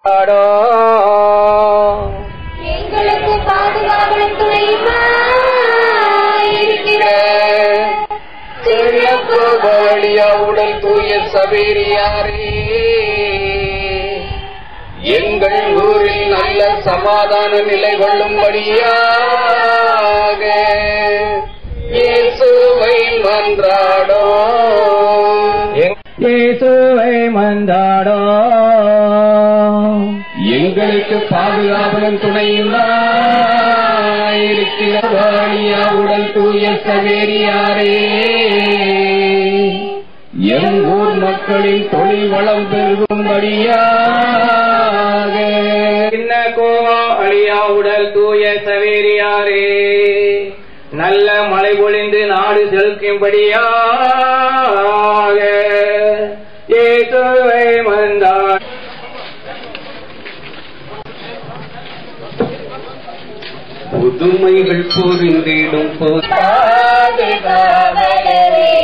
ஆடோ எங்களுக்கு பாதுகாவலன் துணையுமாயிருக்கிற வழியா உடல் தூய சபேரியாரே எங்கள் ஊரில் நல்ல சமாதான நிலை கொள்ளும்படியாக இயேசுவை மன்றாடோ இயேசுவை மந்தாடோ எங்களுக்கு பாதுகாவலன் துணையுமாயிருக்கிற வாழியா உடல் தூய சவேரியாரே என் ஊர் மக்களின் தொழில் வளம் பெருகும்படியாக சின்ன கோவம் அழியா உடல் தூய சவேரியாரே நல்ல மழை பொழிந்து நாடு செலுக்கும்படியாக இயேசுவை மந்தாடோ புதுமைகள் புரிந்திடும் போது பாதுகாவலரே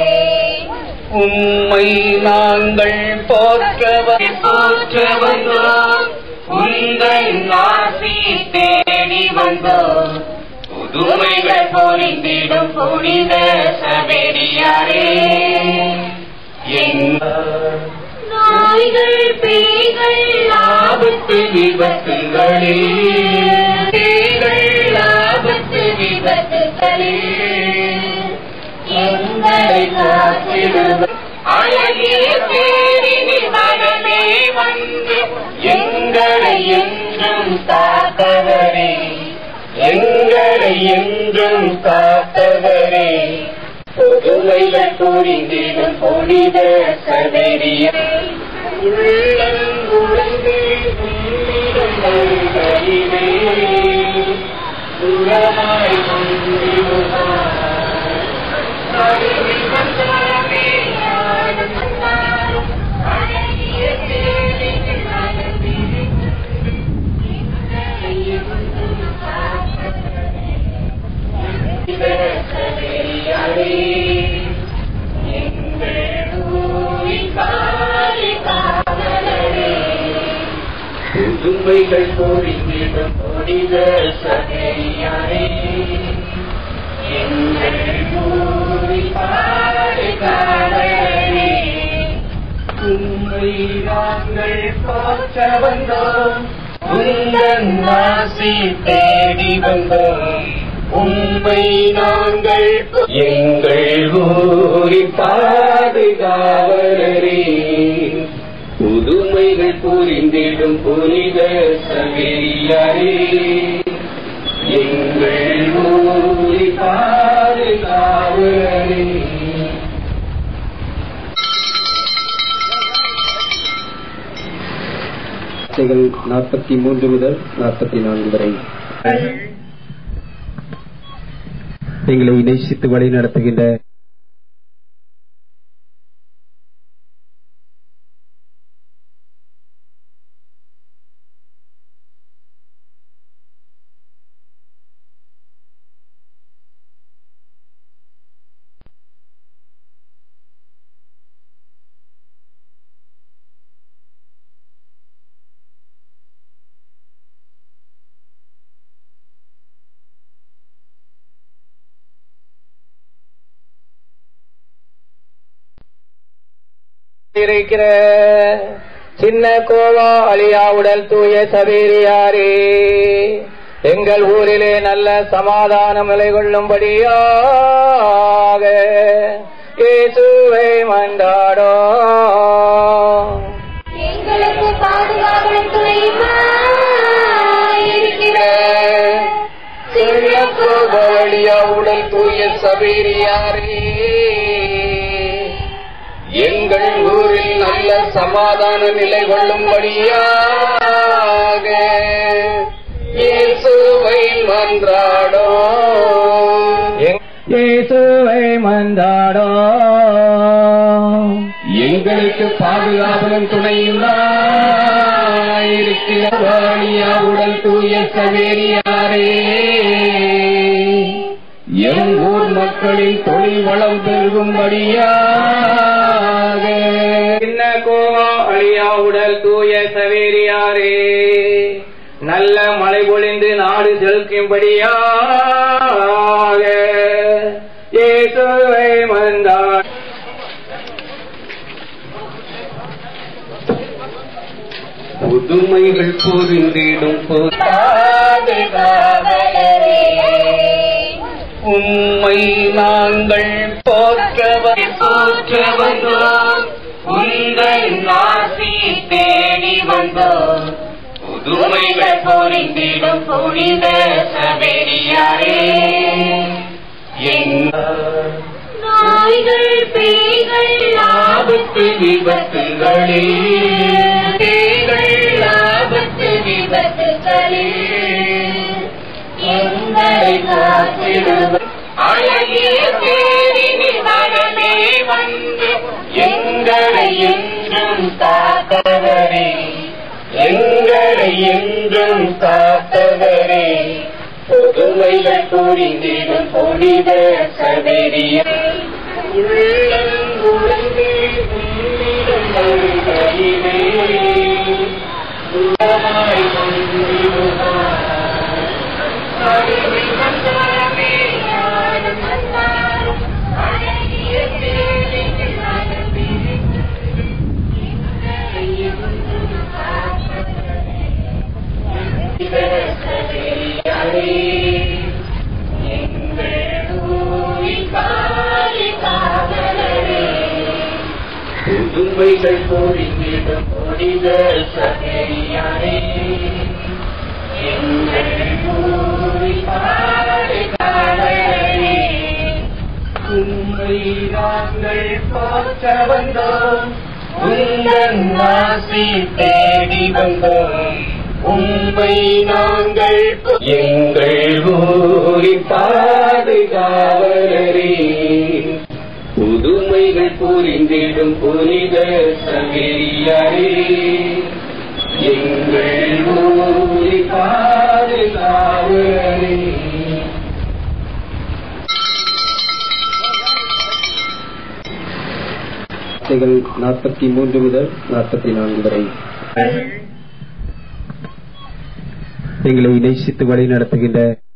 உம்மை நாங்கள் போற்ற வ- போற்ற வந்தோம் உங்கள் ஆசி தேடி வந்தோம் புதுமைகள் பொறிந்திடும் புனித சபேரியாரே எங்கள் நாய்கள் பேய்கள் ஆபத்து விபத்துகளில் பேய்கள் ஆபத்து விபத்துகளில் எங்களை காத்திடுவர் அழகிய பேரினில் மனமே வந்து எங்களை என்றும் காத்தவரே எங்களை என்றும் காத்தவரே புதுமைகள் புரிந்திடும் புனித சபேரியே உள்ளம் உழந்து உம்மிடம் வருகையிலே சுரமாய் கொண்டிடுவார். அருகில் வந்தாலே ஆனந்தம் அழகிய தேவின் மனதிலே எங்களை என்றும் காத்தவரே. இந்த சபையாரே, எங்கள் ஊரின் பாதுகாவலரே. புதுமைகள் புரிந்திடும் புனித சபையாரே எங்கள் ஊரின் பாதுகாவலரே. உம்மை நாங்கள் போற்ற வந்தோம் உங்கள் ஆசி தேடி வந்தோம் உண்மை நாங்கள் எங்கள் ஊரின் பாதுகாவலரே புதுமைகள் புரிந்திடும் புனித சகரியாரே எங்கள் ஊரின் பாதுகாவலரே வார்த்தைகள் நாற்பத்தி மூன்று முதல் நாற்பத்தி நான்கு வரை எங்களை நேசித்து வழி நடத்துகின்ற இருக்கிற சின்ன கோவா அழியா உடல் தூய சபேரியாரே எங்கள் ஊரிலே நல்ல சமாதானம் நிலை கொள்ளும்படியாக இயேசுவை மண்டாடோ எங்களுக்கு பாதுகாவலன் துணையுமாயிருக்கிற வழியா உடல் தூய சபேரியாரே எங்கள் ஊரில் நல்ல சமாதான நிலை கொள்ளும்படியாக இயேசுவை மன்றாடோ இயேசுவை மந்தாடோ எங்களுக்கு பாதுகாவலன் துணையுமாயிருக்கிற வாணியா உடல் தூய சவேரியாரே என் ஊர் மக்களின் தொழில் வளம் பெருகும்படியாக சின்ன கோவம் அழியா உடல் தூய சவேரியாரே சவேரியாரே நல்ல மழை பொழிந்து நாடு செலுக்கும்படியாக இயேசுவை மந்தார் புதுமைகள் புரிந்திடும் போது பாதுகாவலரே உம்மை நாங்கள் போற்றவர் போற்ற வந்தோம் உங்கள் நாசி தேடி வந்தோம் புதுமைகள் புரிந்திடும் புனித சபேரியாரே எங்கள் நாய்கள் பேய்கள் ஆபத்து விபத்துகளில் பேய்கள் ஆபத்து விபத்துகளில் எங்களை காத்திடுவர் அழகிய பேரினில் மனமே வந்து எங்களை என்றும் காத்தவரே எங்களை என்றும் காத்தவரே புதுமைகள் புரிந்திடும் புனித சபேரியே புதுமைகள் புரிந்திடும் புனித சபையாரே எங்கள் ஊரை பாதுகாவலரே, உம்மை நாங்கள் போற்ற வந்தோம் உங்கள் ஆசி தேடி வந்தோம் உம்மை நாங்கள் போ- எங்கள் ஊரை பாதுகாவலரே புதுமைகள் புரிந்திடும் புனித சங்கேரியாரே எங்கள் ஊரை பாதுகாவலரே வார்த்தைகள் நாற்பத்தி மூன்று முதல் நாற்பத்தி நான்கு வரை எங்களை நேசித்து வழி நடத்துகின்ற